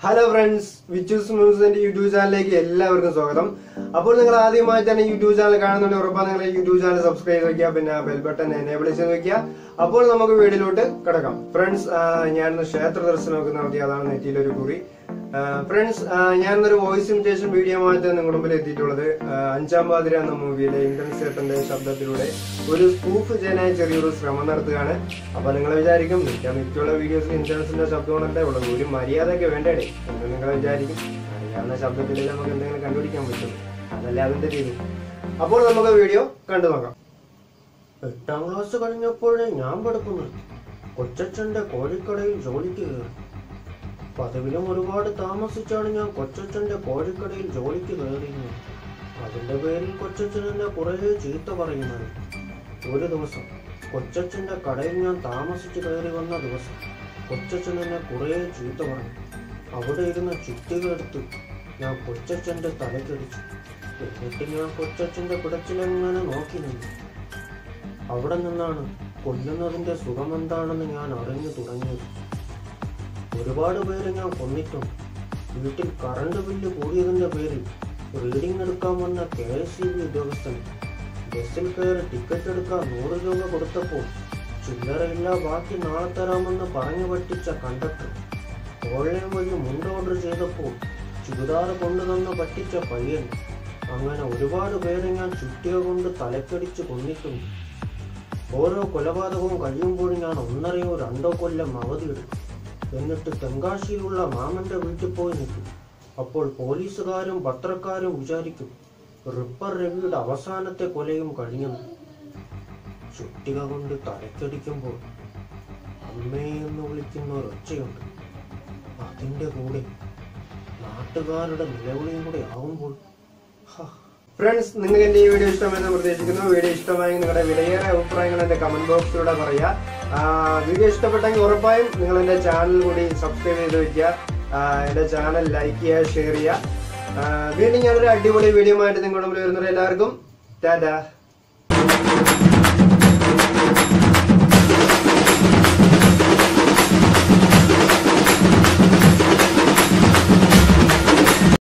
hello friends Vichus മ്യൂസിന്റെ YouTube ചാനലിലേക്ക് എല്ലാവർക്കും സ്വാഗതം അപ്പോൾ നിങ്ങൾ ആദ്യമായിട്ടാണ് യൂട്യൂബ് ചാനൽ കാണുന്നുണ്ടെങ്കിൽ ഉറപ്പാണ് നിങ്ങൾ യൂട്യൂബ് ചാനൽ സബ്സ്ക്രൈബ് ചെയ്ത് വെക്കുക പിന്നെ ബെൽ ബട്ടൺ എനേബിൾ ചെയ്ത് വെക്കുക അപ്പോൾ നമുക്ക് വീഡിയോയിലോട്ട് കിടക്കാം ഫ്രണ്ട്സ് ഞാനിന്ന് ക്ഷേത്ര ദർശനമൊക്കെ നടത്തി അതാണ് നെറ്റിയിലൊരു കുറി ഫ്രണ്ട്സ് ഞാനിന്നൊരു വോയിസ് ഇമിറ്റേഷൻ വീഡിയോ ആയിട്ട് നിങ്ങളുടെ മുമ്പിൽ എത്തിയിട്ടുള്ളത് ആ, അഞ്ചാം പാതിര എന്ന മൂവിയിലെ ഇന്ദ്രൻ സേട്ടന്റെ ശബ്ദത്തിലൂടെ ഒരു സ്കൂഫ് ചെയ്യാനായി ചെറിയൊരു ശ്രമം നടത്തുകയാണ് അപ്പൊ നിങ്ങൾ വിചാരിക്കും മിക്ക മിക്കുള്ള വീഡിയോസിൽ ഇൻഷുറൻസിന്റെ ശബ്ദമാണല്ലേ ഉള്ളത് ഒരു മര്യാദയൊക്കെ വേണ്ടേ എന്ന് നിങ്ങൾ വിചാരിക്കും അറിയാവുന്ന ശബ്ദത്തിൽ നമുക്ക് എന്തെങ്കിലും കണ്ടുപിടിക്കാൻ പറ്റും അതല്ലേ അതിന്റെ രീതി അപ്പോൾ നമുക്ക് വീഡിയോ കണ്ടു നോക്കാം എട്ടാം ക്ലാസ് കഴിഞ്ഞപ്പോഴേ ഞാൻ പഠിക്കുന്നത് കൊച്ചച്ഛന്റെ കോഴിക്കടയിൽ ജോലിക്ക് കയറി പതിവിലും ഒരുപാട് താമസിച്ചാണ് ഞാൻ കൊച്ചച്ഛന്റെ കോഴിക്കടയിൽ ജോലിക്ക് കയറിയിരുന്നത് അതിന്റെ പേരിൽ കൊച്ചച്ഛൻ എന്നെ കുറേ ചീത്ത പറയുന്നത് ഒരു ദിവസം കൊച്ചച്ഛന്റെ കടയിൽ ഞാൻ താമസിച്ച് കയറി വന്ന ദിവസം കൊച്ചച്ഛൻ എന്നെ കുറേ ചീത്ത പറഞ്ഞു അവിടെ ഇരുന്ന ചുറ്റിക എടുത്ത് ഞാൻ കൊച്ചച്ഛന്റെ തലക്കടിച്ചു എന്നിട്ട് ഞാൻ കൊച്ചച്ഛന്റെ പിടച്ചിലെങ്ങനെ നോക്കി നിന്നു അവിടെ നിന്നാണ് കൊല്ലുന്നതിന്റെ സുഖമെന്താണെന്ന് ഞാൻ അറിഞ്ഞു തുടങ്ങിയത് ഒരുപാട് പേര് ഞാൻ കൊന്നിട്ടുണ്ട് വീട്ടിൽ കറണ്ട് ബില്ല് കൂടിയതിന്റെ പേരിൽ റീഡിംഗ് എടുക്കാൻ വന്ന കെ എസ് സി ബി ഉദ്യോഗസ്ഥൻ ബസ്സിൽ കയറി ടിക്കറ്റ് എടുക്കാൻ നൂറ് രൂപ കൊടുത്തപ്പോൾ ചില്ലറയില്ല ബാക്കി നാളെ തരാമെന്ന് പറഞ്ഞു പറ്റിച്ച കണ്ടക്ടർ ഓൺലൈൻ വഴി മുണ്ട് ഓർഡർ ചെയ്തപ്പോൾ ചുരിദാർ കൊണ്ടുതന്ന് പറ്റിച്ച പയ്യൻ അങ്ങനെ ഒരുപാട് പേരെ ഞാൻ ചുറ്റിക കൊണ്ട് തലക്കടിച്ച് കൊന്നിട്ടുണ്ട് ഓരോ കൊലപാതകവും കഴിയുമ്പോഴും ഞാൻ ഒന്നരയോ രണ്ടോ കൊല്ലം അവധിയെടുക്കും എന്നിട്ട് തെങ്കാശിയിലുള്ള മാമന്റെ വീട്ടിൽ പോയി നിൽക്കും അപ്പോൾ പോലീസുകാരും പത്രക്കാരും വിചാരിക്കും റിപ്പർ രവിയുടെ അവസാനത്തെ കൊലയും കഴിഞ്ഞെന്ന് ചുറ്റിക കൊണ്ട് തലക്കടിക്കുമ്പോൾ അമ്മേ എന്ന് വിളിക്കുന്ന ഒരൊച്ചയുണ്ട് അതിന്റെ കൂടെ നാട്ടുകാരുടെ നിലവിളിയും കൂടെ ആവുമ്പോൾ ഫ്രണ്ട്സ് നിങ്ങൾക്ക് എന്റെ ഈ വീഡിയോ ഇഷ്ടമെന്ന് പ്രതീക്ഷിക്കുന്നു വീഡിയോ ഇഷ്ടമായെങ്കിൽ നിങ്ങളുടെ വിലയേറെ അഭിപ്രായങ്ങൾ എന്റെ കമന്റ് ബോക്സിലൂടെ പറയാ ആ, വീഡിയോ ഇഷ്ടപ്പെട്ടെങ്കിൽ ഉറപ്പായും നിങ്ങൾ എന്റെ ചാനൽ കൂടി സബ്സ്ക്രൈബ് ചെയ്ത് വെക്കുക ആ, എന്റെ ചാനൽ ലൈക്ക് ചെയ്യുക ഷെയർ ചെയ്യുക ആ, വീണ്ടും ഞാനൊരു അടിപൊളി വീഡിയോ ആയിട്ട് നിങ്ങളുടെ മുമ്പിൽ വരുന്നത് എല്ലാവർക്കും ടാറ്റാ